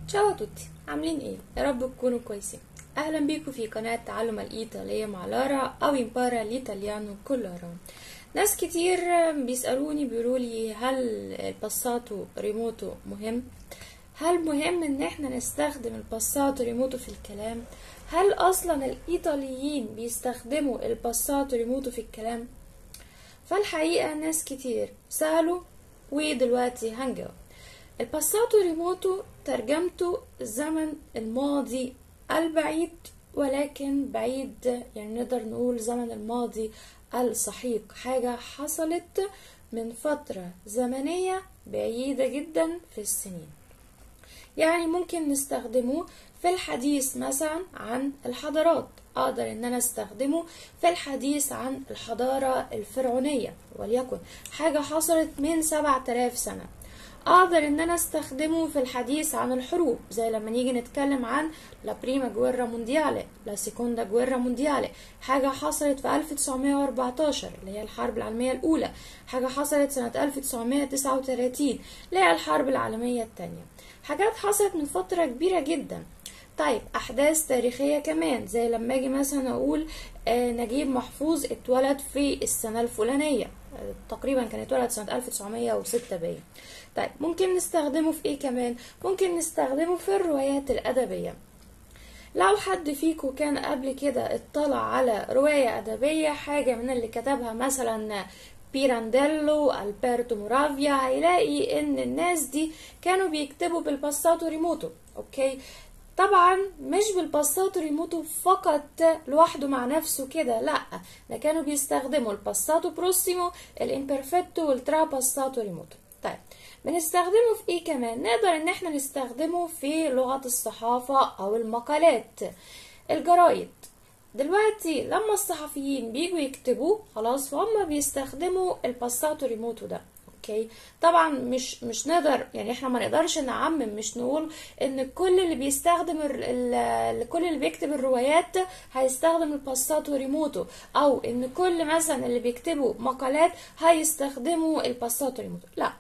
تشاو توتي عاملين ايه يا رب تكونوا كويسين اهلا بيكم في قناة تعلم الايطالية مع لارا او امبارا ليتاليانو كل لارا ناس كتير بيسألوني بيقولولي هل الباساتو ريموتو مهم هل مهم ان احنا نستخدم الباساتو ريموتو في الكلام هل اصلا الايطاليين بيستخدموا الباساتو ريموتو في الكلام فالحقيقة ناس كتير سألوا ودلوقتي هنجاوب الباساتو ريموتو ترجمته الزمن الماضي البعيد ولكن بعيد يعني نقدر نقول زمن الماضي السحيق حاجة حصلت من فترة زمنية بعيدة جدا في السنين يعني ممكن نستخدمه في الحديث مثلا عن الحضارات اقدر ان انا استخدمه في الحديث عن الحضارة الفرعونية وليكن حاجة حصلت من 7000 سنة اقدر ان انا استخدمه في الحديث عن الحروب زي لما نيجي نتكلم عن لا بريما جويرا مونديالي لا سيكوندا جويرا مونديالي حاجة حصلت في 1914 اللي هي الحرب العالمية الأولى حاجة حصلت سنة 1939 اللي هي الحرب العالمية الثانية حاجات حصلت من فترة كبيرة جدا طيب احداث تاريخيه كمان زي لما اجي مثلا اقول آه نجيب محفوظ اتولد في السنه الفلانيه آه تقريبا كان اتولد سنه 1906 باين طيب ممكن نستخدمه في ايه كمان ممكن نستخدمه في الروايات الادبيه لو حد فيكم كان قبل كده اطلع على رواية أدبية حاجة من اللي كتبها مثلا بيرانديلو البرتو مورافيا هيلاقي ان الناس دي كانوا بيكتبوا بالباساتو ريموتو اوكي طبعا مش بالباساتو ريموتو فقط لوحده مع نفسه كده لا ده كانوا بيستخدموا الباساتو بروسيمو الامبرفيتو والترا باساتو ريموتو طيب بنستخدمه في ايه كمان نقدر ان احنا نستخدمه في لغة الصحافة او المقالات الجرايد دلوقتي لما الصحفيين بيجوا يكتبوا خلاص فهم بيستخدموا الباساتو ريموتو ده اوكي طبعا مش مش نقدر يعني احنا ما نقدرش نعمم مش نقول ان كل اللي بيستخدم ال كل اللي بيكتب الروايات هيستخدم الباساتو ريموتو او ان كل مثلا اللي بيكتبوا مقالات هيستخدموا الباساتو ريموتو لا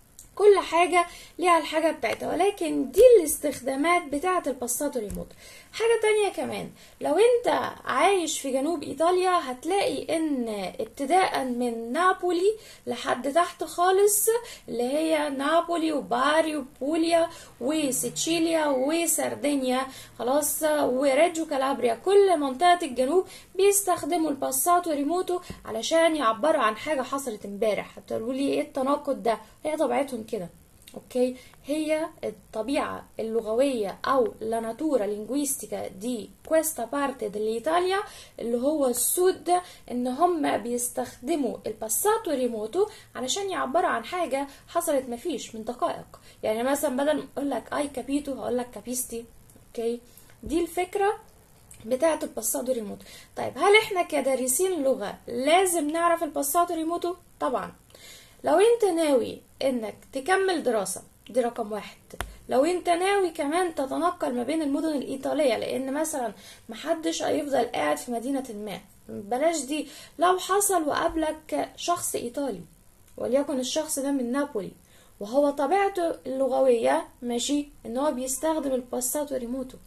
كل حاجة ليها الحاجة بتاعتها ولكن دي الاستخدامات بتاعة الباساتو ريموت حاجة تانية كمان لو انت عايش في جنوب ايطاليا هتلاقي ان ابتداء من نابولي لحد تحت خالص اللي هي نابولي وباري وبوليا وسيتشيليا وسردينيا خلاص وريجو كالابريا كل منطقة الجنوب بيستخدموا الباساتو ريموتو علشان يعبروا عن حاجة حصلت امبارح هتقولوا لي ايه التناقض ده هي طبيعتهم كده اوكي هي الطبيعة اللغوية او لا ناتورا لينجويستيكا دي كويستا بارتي دell'Italia اللي هو السود ان هم بيستخدموا الباساتو ريموتو علشان يعبروا عن حاجة حصلت مفيش من دقائق يعني مثلا بدل ما اقول لك اي كابيتو هقول لك كابيستي اوكي دي الفكرة بتاعة الباساتو ريموتو طيب هل احنا كدارسين لغة لازم نعرف الباساتو ريموتو طبعا لو انت ناوي انك تكمل دراسة دي رقم واحد لو انت ناوي كمان تتنقل ما بين المدن الايطالية لان مثلا محدش هيفضل قاعد في مدينة ما بلاش دي لو حصل وقابلك شخص ايطالي وليكن الشخص ده من نابولي وهو طبيعته اللغوية ماشي ان هو بيستخدم الباساتو ريموتو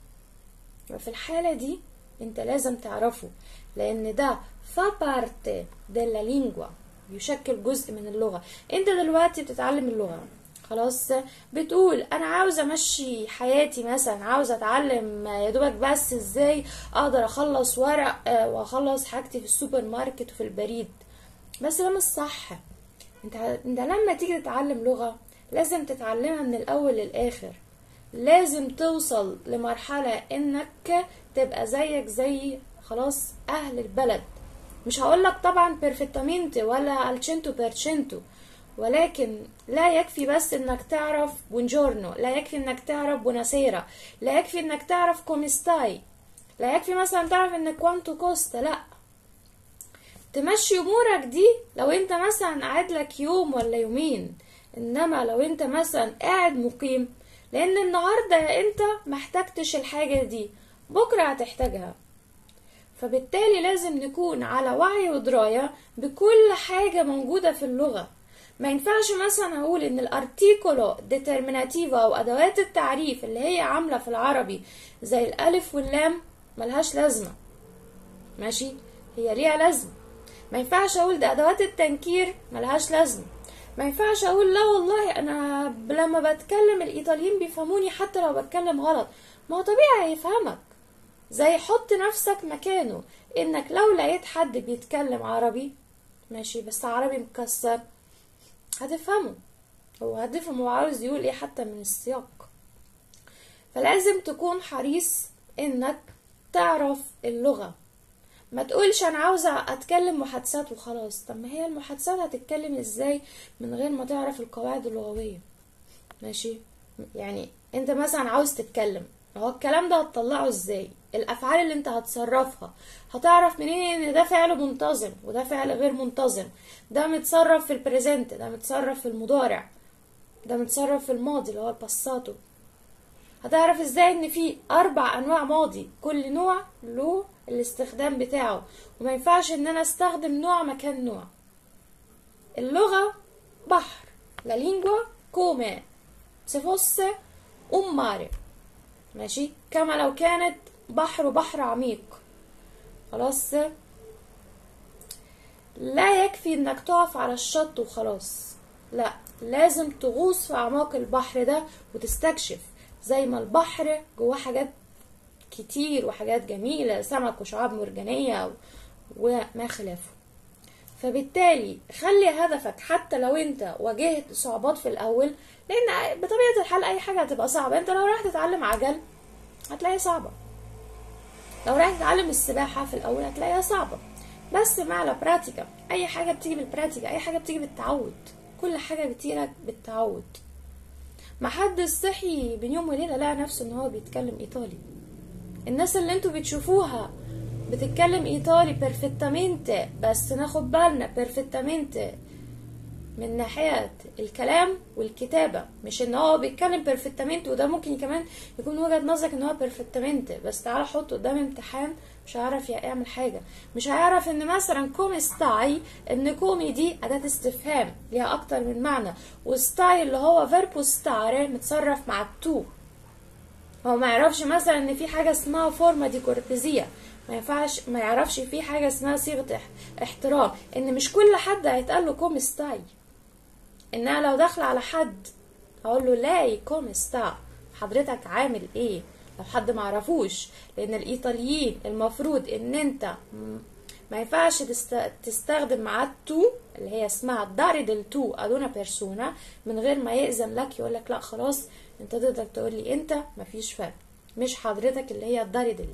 وفي الحالة دي انت لازم تعرفه لان ده فا بارتي دella lingua بيشكل جزء من اللغة انت دلوقتي بتتعلم اللغة خلاص بتقول انا عاوزة امشي حياتي مثلا عاوزة اتعلم يا دوبك بس ازاي اقدر اخلص ورق واخلص حاجتي في السوبر ماركت وفي البريد بس ده مش صح انت انت لما تيجي تتعلم لغة لازم تتعلمها من الاول للاخر لازم توصل لمرحلة انك تبقى زيك زي خلاص اهل البلد مش هقولك طبعا بيرفكتامينتي ولا الشنتو بيرشنتو ولكن لا يكفي بس انك تعرف بونجورنو لا يكفي انك تعرف بوناسيرا لا يكفي انك تعرف كوميستاي لا يكفي مثلا تعرف انك كوانتو كوستا لا تمشي امورك دي لو انت مثلا قاعد لك يوم ولا يومين انما لو انت مثلا قاعد مقيم لان النهارده انت محتاجتش الحاجه دي بكره هتحتاجها فبالتالي لازم نكون على وعي ودراية بكل حاجة موجودة في اللغة ما ينفعش مثلا اقول ان الارتيكولو ديترميناتيفا او ادوات التعريف اللي هي عامله في العربي زي الالف واللام ملهاش لازمه ماشي هي ليها لازمه ما ينفعش اقول ده ادوات التنكير ملهاش لازمه ما ينفعش اقول لا والله انا لما بتكلم الايطاليين بيفهموني حتى لو بتكلم غلط ما هو طبيعي هيفهمك زي حط نفسك مكانه انك لو لقيت حد بيتكلم عربي ماشي بس عربي مكسر هتفهمه هو هتفهم هو عاوز يقول ايه حتى من السياق فلازم تكون حريص انك تعرف اللغة ما تقولش انا عاوزة اتكلم محادثات وخلاص طب ما هي المحادثات هتتكلم ازاي من غير ما تعرف القواعد اللغوية ماشي يعني انت مثلا عاوز تتكلم هو الكلام ده هتطلعه ازاي الافعال اللي انت هتصرفها هتعرف منين ان ده فعل منتظم وده فعل غير منتظم ده متصرف في البريزنت ده متصرف في المضارع ده متصرف في الماضي اللي هو الباساتو هتعرف ازاي ان في اربع انواع ماضي كل نوع له الاستخدام بتاعه وما ينفعش ان انا استخدم نوع مكان نوع اللغة بحر la lingua come se fosse un mare ماشي كما لو كانت بحر بحر عميق خلاص لا يكفي انك تقف على الشط وخلاص لا لازم تغوص في اعماق البحر ده وتستكشف زي ما البحر جواه حاجات كتير وحاجات جميلة سمك وشعاب مرجانية وما خلافه فبالتالي خلي هدفك حتى لو انت واجهت صعوبات في الاول لان بطبيعة الحال اي حاجة هتبقى صعبة انت لو رايح تتعلم عجل هتلاقيها صعبة لو رايح تتعلم السباحة في الاول هتلاقيها صعبة بس مع البراتيكا اي حاجة بتيجي بالبراتيكا اي حاجة بتيجي بالتعود كل حاجة بتيجي بالتعود محدش صحي بين يوم وليلة لقى نفسه ان هو بيتكلم ايطالي الناس اللي انتوا بتشوفوها بتتكلم ايطالي بيرفكتامنت بس ناخد بالنا بيرفكتامنت من ناحية الكلام والكتابة مش ان هو بيتكلم بيرفكتامنت وده ممكن كمان يكون وجهة نظرك ان هو بيرفكتامنت بس تعالى حطه قدام امتحان مش هيعرف يعمل حاجة مش هيعرف ان مثلا كومي ستاي ان كومي دي اداة استفهام ليها اكتر من معنى وستاي اللي هو فيربو ستاري متصرف مع التو هو ما يعرفش مثلا ان في حاجة اسمها فورما دي كورتيزية ما ينفعش ما يعرفش في حاجة اسمها صيغة احترام ان مش كل حد هيتقال له كومي ستاي ان انا لو داخله على حد اقول له لا كومي ستا حضرتك عامل ايه لو حد ما عرفوش لان الايطاليين المفروض ان انت ما ينفعش تستخدم معاه تو اللي هي اسمها داري دل تو ادونا بيرسونا من غير ما يأذن لك يقول لك لا خلاص انت تقدر تقول لي انت مفيش فرق مش حضرتك اللي هي الداري دل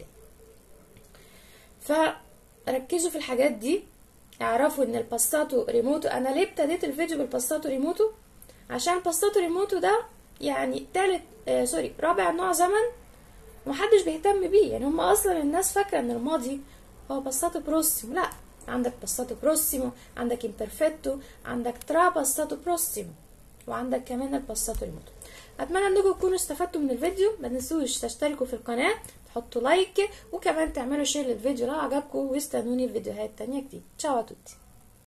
فركزوا في الحاجات دي اعرفوا ان الباساتو ريموتو انا ليه ابتديت الفيديو بالباساتو ريموتو عشان الباساتو ريموتو ده يعني تالت آه سوري رابع نوع زمن ومحدش بيهتم بيه يعني هم اصلا الناس فاكره ان الماضي هو باساتو بروسيمو لا عندك باساتو بروسيمو عندك امبرفيتو عندك ترا باساتو بروسيمو وعندك كمان الباساتو ريموتو اتمنى انكم تكونوا استفدتوا من الفيديو ما تنسوش تشتركوا في القناه تحطوا لايك وكمان تعملوا شير للفيديو لو عجبكم واستنوني في فيديوهات تانية جديد تشاو توتي